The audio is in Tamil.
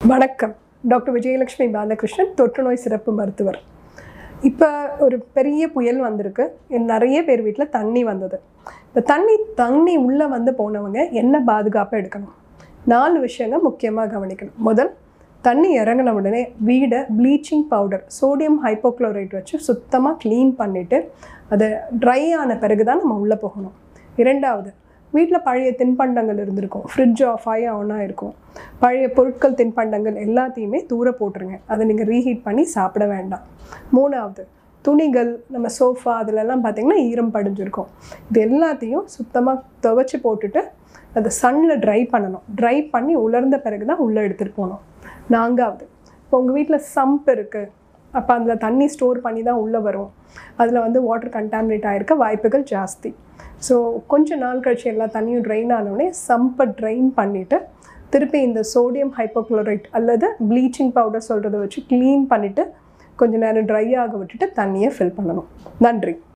வணக்கம் டாக்டர் விஜயலட்சுமி பாலகிருஷ்ணன் தொற்றுநோய் சிறப்பு மருத்துவர் இப்போ ஒரு பெரிய புயல் வந்திருக்கு நிறைய பேர் வீட்டில் தண்ணி வந்தது இப்போ தண்ணி தண்ணி உள்ளே வந்து போனவங்க என்ன பாதுகாப்பு எடுக்கணும் நாலு விஷயங்கள் முக்கியமாக கவனிக்கணும் முதல் தண்ணி இறங்கின உடனே வீடை ப்ளீச்சிங் பவுடர் சோடியம் ஹைப்போக்ளோரைட் வச்சு சுத்தமாக க்ளீன் பண்ணிவிட்டு அதை ட்ரை ஆன பிறகு தான் நம்ம உள்ளே போகணும் இரண்டாவது வீட்டில் பழைய தின்பண்டங்கள் இருந்திருக்கும் ஃப்ரிட்ஜ் ஆஃப் ஆகி ஆனாக இருக்கும் பழைய பொருட்கள் தின்பண்டங்கள் எல்லாத்தையுமே தூர போட்டுருங்க அதை நீங்கள் ரீஹீட் பண்ணி சாப்பிட வேண்டாம் மூணாவது துணிகள் நம்ம சோஃபா அதிலெல்லாம் பார்த்திங்கன்னா ஈரம் படிஞ்சிருக்கும் இது எல்லாத்தையும் சுத்தமாக துவைச்சி போட்டுட்டு அதை சன்னில் ட்ரை பண்ணணும் ட்ரை பண்ணி உலர்ந்த பிறகு தான் உள்ளே எடுத்துகிட்டு போகணும் நான்காவது இப்போ உங்கள் வீட்டில் சம்ப் இருக்குது அப்போ அதில் தண்ணி ஸ்டோர் பண்ணி தான் உள்ளே வரும் அதில் வந்து வாட்டர் கண்டாமினேட் ஆகிருக்க வாய்ப்புகள் ஜாஸ்தி ஸோ கொஞ்ச நாள் கழிச்சு எல்லா தண்ணியும் ட்ரைன் ஆனோடனே சம்பை ட்ரைன் பண்ணிவிட்டு திருப்பி இந்த சோடியம் ஹைப்போக்ளோரைட் அல்லது ப்ளீச்சிங் பவுடர் சொல்கிறத வச்சு க்ளீன் பண்ணிவிட்டு கொஞ்ச நேரம் ட்ரை ஆக விட்டுட்டு தண்ணியை ஃபில் பண்ணணும் நன்றி